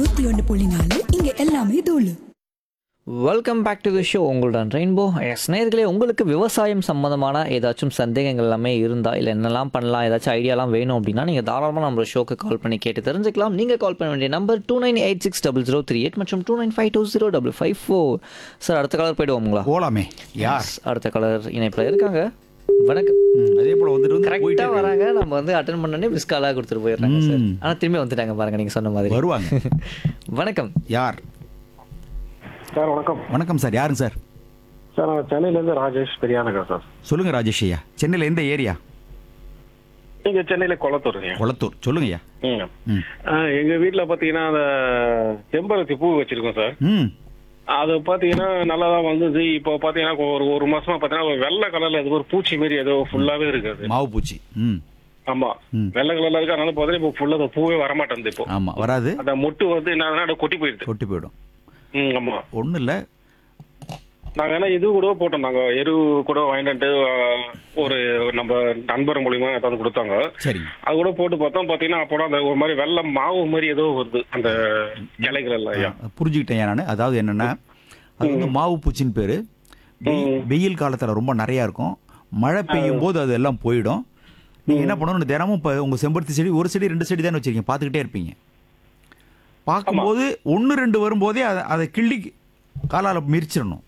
நூத்தி ஒன்னு புள்ளி நாலு இங்க எல்லாமே தூளு welcome back to the show உங்களுடன் ரெயின்போ எஸ் நேர்களே உங்களுக்கு விவசாயம் சம்மந்தமான ஏதாச்சும் சந்தேகங்கள் எல்லாமே இருந்தால் இல்லை என்னெல்லாம் பண்ணலாம் ஏதாச்சும் ஐடியாலாம் வேணும் அப்படின்னா நீங்கள் தாராளமாக நம்ம ஷோக்கு கால் பண்ணி கேட்டு தெரிஞ்சுக்கலாம் நீங்கள் கால் பண்ண வேண்டிய number two nine eight six double zero three eight மற்றும் two nine five two zero double five four sir அடுத்த கலர் போயிடுவோங்களா போலாமே யார் Yes, அடுத்த கலர் இணைப்பில் இருக்காங்க வணக்கம் ம், அதே போல வந்துட்டு வந்து போயிட்டே கரெக்டாக இருக்காங்க. வராங்க நம்ம வந்து அட்டன் பண்ணனே மிஸ் காலாக கொடுத்துட்டு போயிடுறாங்க சார் ம். ஆனால் திரும்பி வந்துட்டாங்க பாருங்க நீங்கள் சொன்ன மாதிரி வருவாங்க வணக்கம் யார் சார் வணக்கம் வணக்கம் சார் யாருங்க சார் சார் நான் சென்னையிலேருந்து ராஜேஷ் பெரியானகர் சார் சொல்லுங்க ராஜேஷ் ஐயா சென்னையில் எந்த ஏரியா இங்க சென்னையில குளத்தூருங்க கொளத்தூர் சொல்லுங்க ஐயா ம். ம் ஆ, எங்க வீட்ல பாத்தீங்கன்னா அந்த செம்பருத்தி பூ வச்சிருக்கோம் சார் ம் அது பாத்தீங்கன்னா நல்லா தான் வந்தது இப்போ பாத்தீங்கன்னா ஒரு ஒரு மாசமா பாத்தீங்கன்னா ஒரு வெள்ளை கலர்ல ஏதோ ஒரு பூச்சி மாதிரி ஏதோ ஃபுல்லாவே இருக்குது மாவு பூச்சி ம் ஆமா ம். வெள்ளை கலர்ல இருக்கு அதனால பாத்தீங்கன்னா இப்போ ஃபுல்லா அந்த பூவே வர மாட்டேங்குது இப்போ ஆமாம் வராது அந்த மொட்டு வந்து என்ன கொட்டி போயிடுது கொட்டி போயிடும் ம் ஆமா ஒன்றும் இல்லை நாங்க என்ன இது கூட போட்டோம் நாங்க எரு கூட வாங்கிட்டு ஒரு நம்ம நண்பர் மூலியமா ஏதாவது கொடுத்தாங்க சரிங்க அது கூட போட்டு பார்த்தோம் பாத்தீங்கன்னா அப்போ அந்த ஒரு மாதிரி வெள்ளை மாவு மாதிரி ஏதோ வருது அந்த இலைகள் எல்லாம் ஐயா புரிஞ்சுக்கிட்டேன் நான் அதாவது என்னென்னா அது வந்து மாவு பூச்சின்னு பேர் வெயில் காலத்தில் ரொம்ப நிறையா இருக்கும் மழை பெய்யும் போது அது எல்லாம் போயிடும் நீங்கள் என்ன பண்ணணும் தினமும் இப்போ உங்கள் செம்பருத்தி செடி ஒரு செடி ரெண்டு செடி தானே வச்சிருக்கீங்க பார்த்துக்கிட்டே இருப்பீங்க பார்க்கும்போது ஒன்று ரெண்டு வரும்போதே அதை அதை கிள்ளி காலால் மிரிச்சிடணும்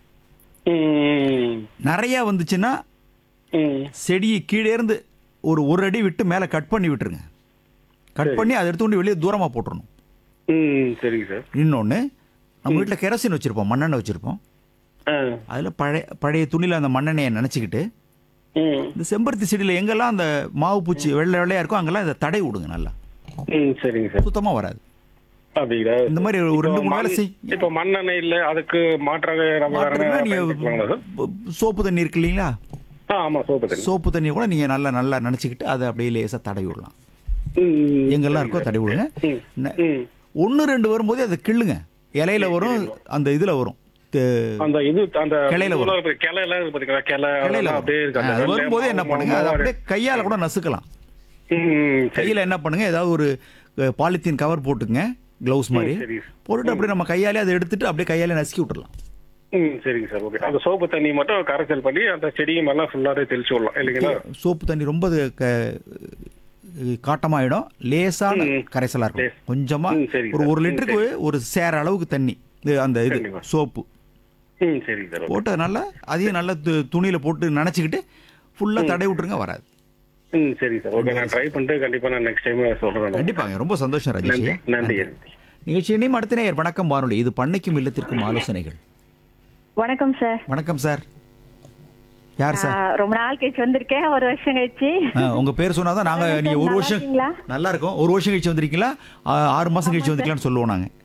ம், நிறையா வந்துச்சுன்னா ம், செடியை கீழே இருந்து ஒரு ஒரு அடி விட்டு மேலே கட் பண்ணி விட்டுருங்க கட் பண்ணி அதை எடுத்து கொண்டு வெளியே தூரமாக போட்டுறணும் ம், சரிங்க சார் இன்னொன்று நம்ம வீட்டில் கெரசின் வச்சுருப்போம் மண்ணெண்ணெய் வச்சுருப்போம் ஆ, அதில் பழைய பழைய துணியில் அந்த மண்ணெண்ணெயை நினச்சிக்கிட்டு ம், இந்த செம்பருத்தி செடியில் எங்கெல்லாம் அந்த மாவு பூச்சி வெள்ளை வெள்ளையாக இருக்கோ அங்கெல்லாம் இதை தடை விடுங்க நல்லா ம், சரிங்க சார் சுத்தமாக வராது அப்படிங்களா இந்த மாதிரி ஒரு ரெண்டு மூணு வேலை செய் இப்போ மண்ணெண்ணெய் இல்ல அதுக்கு மாற்றாக நம்ம வேற மாற்றம்னா என்ன நீங்கள் பயன்படுத்தலாங்களா சார்? ப- சோப்பு தண்ணி இருக்கு இல்லைங்களா ஆ ஆமா சோப்பு தண்ணி சோப்பு தண்ணியை கூட நீங்கள் நல்லா நல்லா நினச்சிக்கிட்டு அதை அப்படியே லேசாக தடவி விடலாம் ம், எங்கெல்லாம் இருக்கோ தடவி விடுங்க ம், ந- ம். ஒன்று ரெண்டு வரும்போதே அதை கிள்ளுங்க இலையில வரும் அந்த இதில் வரும் தெ- அந்த இது அந்த கிளையில வரும். இதுலாம் இருக்கு, கிளை எல்லாம் இருக்கு பாத்தீங்களா கிளை இலையில அதெல்லாம் வரும். அப்படியே இருக்கு ஆ, அந்த அது வெள்ளை வரும்போதே என்ன மாவு பண்ணுங்க அதை மாவு அப்படியே கையால் கூட நசுக்கலாம் ம், ம், சரி. கையில் என்ன பண்ணுங்க ஏதாவது ஒரு பாலித்தீன் கவர் போட்டுங்க க்ளவுஸ் மாதிரி சரி. போட்டுட்டு அப்படியே நம்ம கையாலே அதை எடுத்துட்டு அப்படியே கையாலே நசுக்கி விட்டுறலாம் ம் சரிங்க சார் ஓகே அந்த சோப்பு தண்ணி மட்டும் கரைச்சல் பண்ணி அந்த செடியும் எல்லாம் ஃபுல்லாவே தெளிச்சு விடலாம் இல்லைங்களா சோப்பு தண்ணி ரொம்ப அது க காட்டமாயிடும் லேசான ம். கரைசலாக இருக்கும் லேஸ். கொஞ்சமா ம், சரி ஒரு சார். ஒரு ம், லிட்டருக்கு ஒரு சேர அளவுக்கு தண்ணி இது அந்த இது கண்டிப்பா. சோப்பு ம் சரிங்க சார் ஓகே. போட்டு அதை நல்லா அதையும் நல்லா து- துணியில போட்டு நனைச்சிக்கிட்டு ஃபுல்லாக தடை விட்டுருங்க வராது ம் சரிங்க சார் ஓகே நான் ட்ரை பண்ணிட்டு கண்டிப்பா நான் நெக்ஸ்ட் டைம் சொல்றேன் கண்டிப்பாங்க ரொம்ப சந்தோஷம் நன்றி ராஜேஷ் நன்றி நிகழ்ச்சியினையும் அடுத்த நேயர் வணக்கம் வானொலி இது பண்ணைக்கும் இல்லத்திற்கும் ஆலோசனைகள் வணக்கம் சார் வணக்கம் சார் யார் சார் ஆ, ரொம்ப நாள் கழிச்சு வந்திருக்கேன் ஒரு வருஷம் கழிச்சு ஆ, உங்க பேர் சொன்னாதான் நாங்க வணக்கம் நீங்க சார், ஒரு நல்லா வருஷம் இருக்கீங்களா? நல்லா இருக்கும் ஒரு வருஷம் கழிச்சு வந்திருக்கீங்களா ஆ, ஆறு மாசம் கழிச்சு வந்திருக்கீங்களான்னு சொல்லுவோம் நாங்க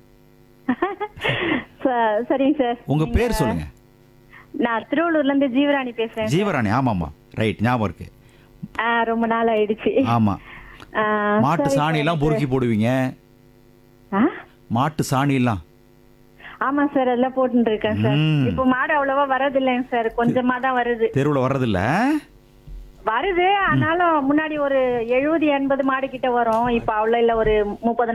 ச- சரிங்க சார் உங்க நீங்க- பேர் சொல்லுங்க நான் திருவள்ளூர்ல இருந்து ஜீவராணி பேசுறேன் ஜீவராணி ஆமாம்மா ரைட் ஞாபகம் இருக்கு ஆ, ரொம்ப நாள் ஆயிடுச்சு ஆமா ஆ, மாட்டு சரி, சாணி எல்லாம் சார். பொறுக்கி போடுவீங்க ஆ? மாட்டு சாணி எல்லாம் ஆமா சார் எல்லாம் போட்டுட்டு இருக்கேன் சார் ம். இப்போ மாடு அவ்வளவா வரது இல்லைங்க சார் கொஞ்சமா தான் வருது தெருவுல வர்றதில்ல வருது ஆனாலும் முன்னாடி ஒரு எழுபது எண்பது மாடு கிட்ட வரும் இப்ப அவ்வளவு இல்ல ஒரு முப்பது